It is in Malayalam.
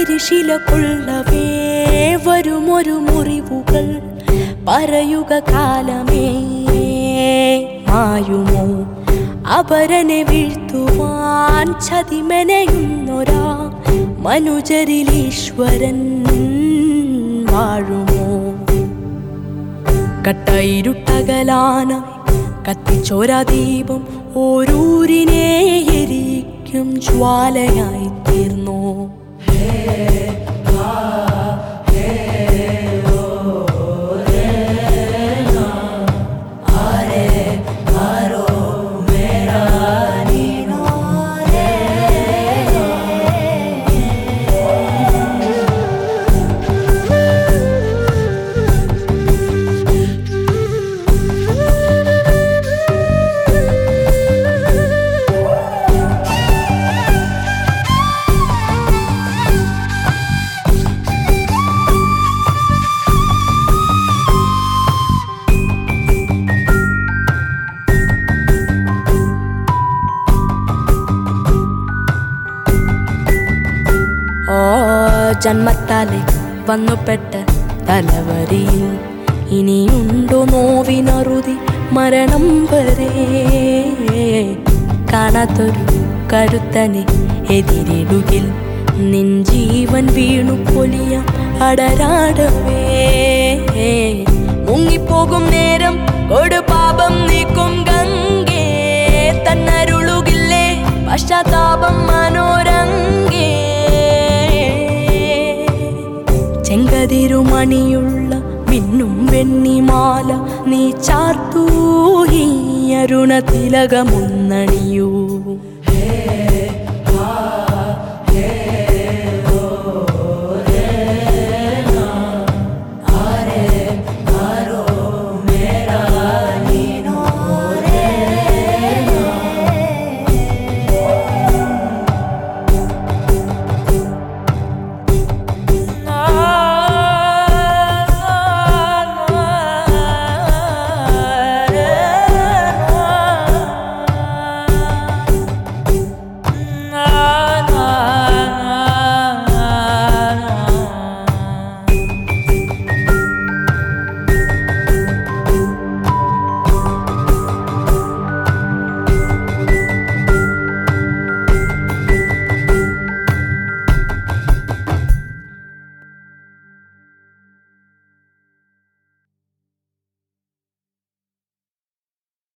കരിശില കൊള്ളവേ വരുമൊരു മുറിവുകൾ പറയുക കാലമേ മായുമോ അപരനെ വീഴ്ത്തുവാൻ ചതിമെനയുന്നൊരാ മനുജരിൽ ഈശ്വരൻ വാഴുമോ കട്ടയിരുട്ടകലാനായി കത്തിച്ചോര ദീപം ഓരൂരിനെ എരിക്കും ജ്വാലയായി തീർന്നു ഓ ജന്മത്താലെ വന്നുപെട്ട തലവരിയിൽ ഇനിയുണ്ടോ നോവിനറുതി മരണം വരെ കാണാത്തൊരു കരുത്തനെ എതിരിടുകിൽ നിൻ ജീവൻ വീണു പൊലിയ അടരാടവേ മുങ്ങിപ്പോകും നേരം കൊടുപാപം നീക്കും ഗംഗേ തന്നരുളുകില്ലേ പശ്ചാത്താപം മനോരംഗേ ചെങ്കതിരുമണിയുള്ള മിന്നും വെണ്ണിമാല നീ ചാർത്തൂ ഈ അരുണ തിലകമുന്നണിയൂ